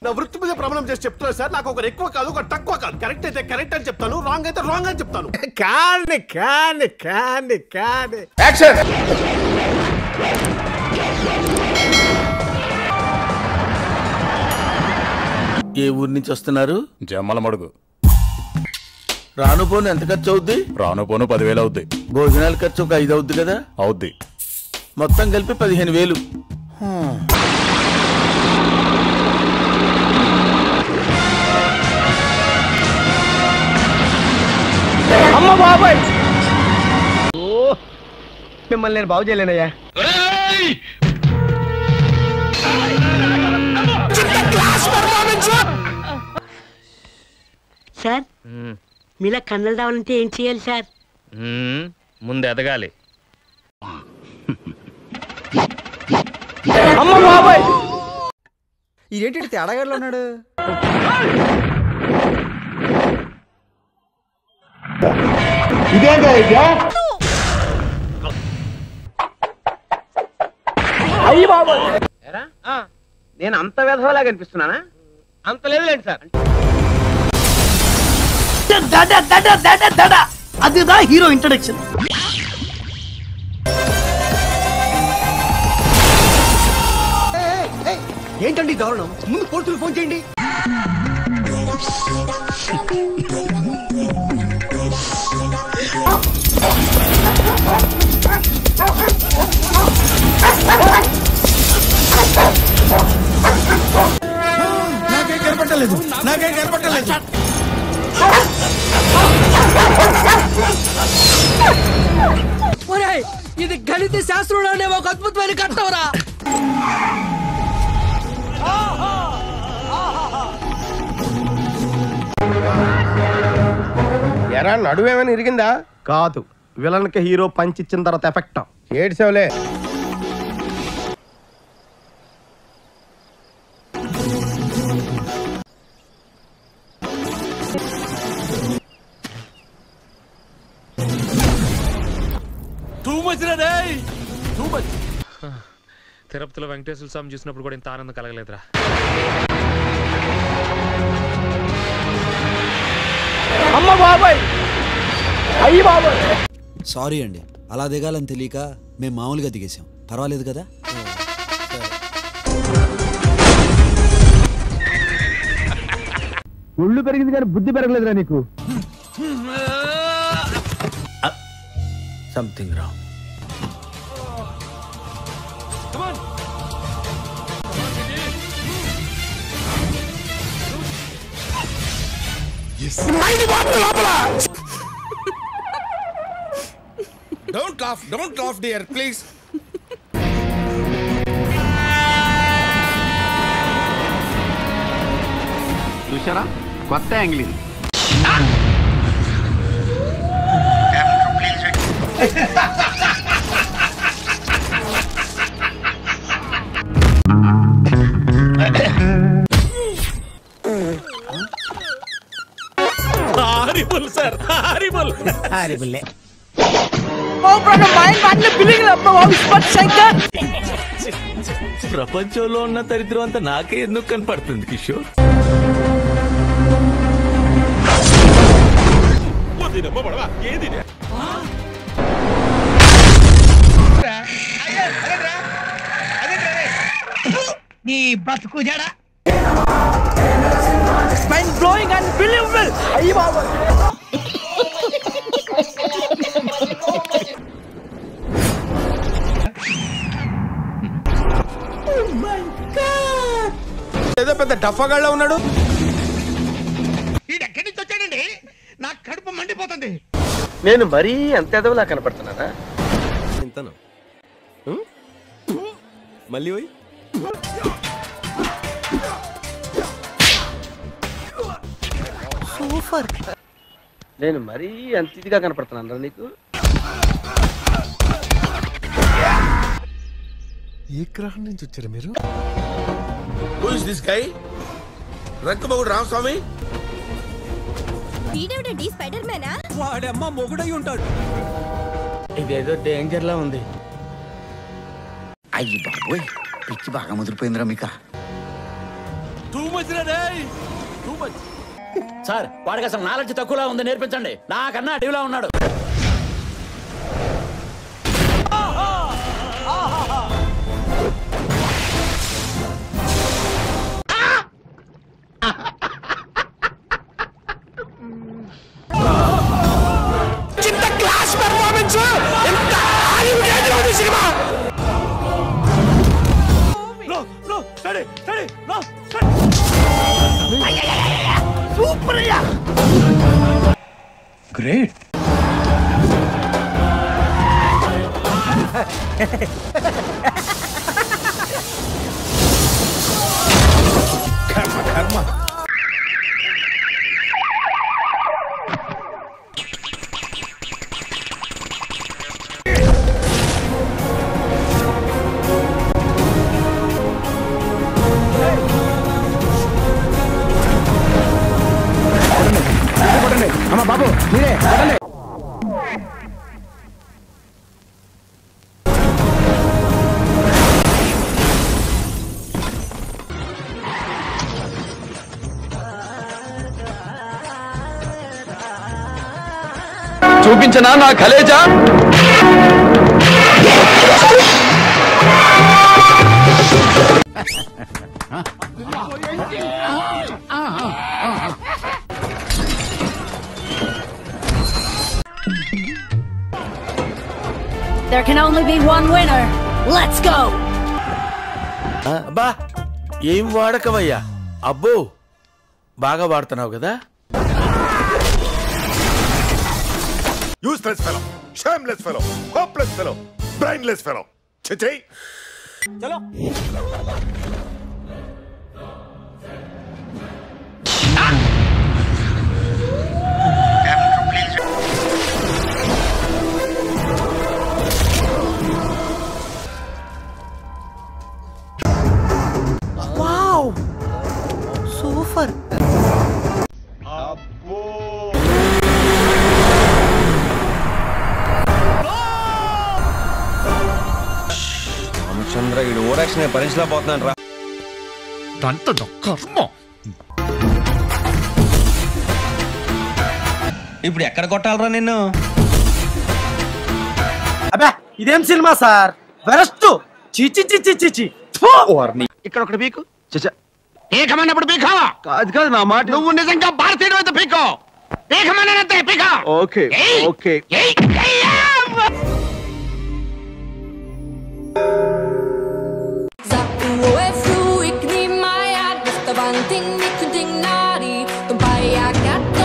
నా వృత్తి మీద ప్రమాణం చేసి చెప్తున్నా సార్ నాకు ఒకరు ఎక్కువ కాదు ఒక తక్కువ కాదు కరెక్ట్ అయితే కరెక్ట్ అని చెప్తాను రాంగ్ అయితే రాంగ్ అని చెప్తాను కానీ కానీ కానీ కానీ యాక్షన్ ఏ ఊరి నుంచి వస్తున్నారు జమ్మల మడుగు రాను పోను ఎంత ఖర్చు అవుద్ది రాను పోను పదివేలు అవుద్ది భోజనాల ఖర్చు ఒక ఐదు అవుద్ది కదా అవుద్ది మొత్తం కలిపి పదిహేను వేలు అమ్మ బాబాయ్ మిమ్మల్ని నేను బాగు చేయలేనయ్యా సార్ మీలా కన్నలు రావాలంటే ఏం చేయాలి సార్ ముందు ఎదగాలి అమ్మ బాబాయ్ ఇదేంటి తేడాగాడులో ఉన్నాడు నేను అంత వ్యధవలా కనిపిస్తున్నానా అంత లేదులేండి సార్ అదిదా హీరో ఇంట్రడక్షన్ ఏంటండి ఈ దారుణం ముందు పోలీసులు ఫోన్ చేయండి నాకేం కనపట్టలేదు నాకేం కనపట్టలేదు ఇది గణిత శాస్త్రంలోనే ఒక అద్భుతమైన కట్టవరా ఎరా నడువేమైనా ఇరిగిందా కాదు విలన్ కి హీరో పంచ్ ఇచ్చిన తర్వాత ఎఫెక్ట్ ఏడ్సేవలే తిరుపతిలో వెంకటేశ్వర స్వామి చూసినప్పుడు కూడా ఇంత ఆనందం కలగలేదురా అమ్మ బాబాయ్ అయ్యి బాబాయ్ సారీ అండి అలా దిగాలని తెలియక మేము మామూలుగా దిగేసాం పర్వాలేదు కదా ఒళ్ళు పెరిగింది కానీ బుద్ధి పెరగలేదురా నీకు something wrong don't laugh don't laugh dear please చూసారా కొత్త యాంగిల్ ఇది హారిబుల్ సార్ హారిబుల్ ప్రపంచంలో ఉన్న దరిద్రం అంతా నాకే ఎందుకు కనపడుతుంది కిషోర్ నీ బతుకు జడా మైండ్ బ్లోయింగ్ అండ్ బిలీవబుల్ అయ్యి బాబాయ్ ఏదో పెద్ద డఫాగాళ్ళ ఉన్నాడు ఎక్కడి నుంచి వచ్చాడండి నాకు కడుపు మండిపోతుంది నేను మరీ అంత ఎదవలా కనపడుతున్నానా ఇంతను మళ్ళీ పోయి నేను మరీ అంత ఇదిగా కనపడుతున్నాను నీకు ఏ గ్రహం నుంచి వచ్చారు మీరు దిస్ గై రంకమగుడు రామస్వామి వీడేవిడండి స్పైడర్ మ్యానా వాడమ్మ మొగుడై ఉంటాడు ఇదేదో డేంజర్ లా ఉంది అయ్యి బాబోయ్ పిచ్చి బాగా ముదిరిపోయిందిరా మీకా టూ సార్ వాడికి అసలు నాలెడ్జ్ తక్కువలా ఉంది నేర్పించండి నాకన్నా అడవిలా ఉన్నాడు అమ్మ బాబు మీరే కొట్టండి. చూపించనా నా Khaleja There can only be one winner. Let's go! అబ్బా ఏం వాడకవయ్యా అబ్బో బాగా వాడుతున్నావు కదా useless fellow shameless fellow hopeless fellow brainless fellow చచై రామచంద్ర ఈ ఓరాక్షన్ భరించలేకపోతున్నాను రా ఇప్పుడు ఎక్కడ కొట్టాలరా నిన్ను అబ్బా ఇదేం సినిమా సార్ వెరస్ట్ చిచి చిచి చిచి ఇక్కడ ఒకటి పీకు చచ్చా పీకమన్నప్పుడు పీకావా కాదు కాదు నా మాట నువ్వు నిజంగా భారతీయుడు అయితే పీకో పీకమన్నానంతే పీకో okay okay Satt och är fru i knivmajad Bästa vanting, mitt kunting nari De pajar katt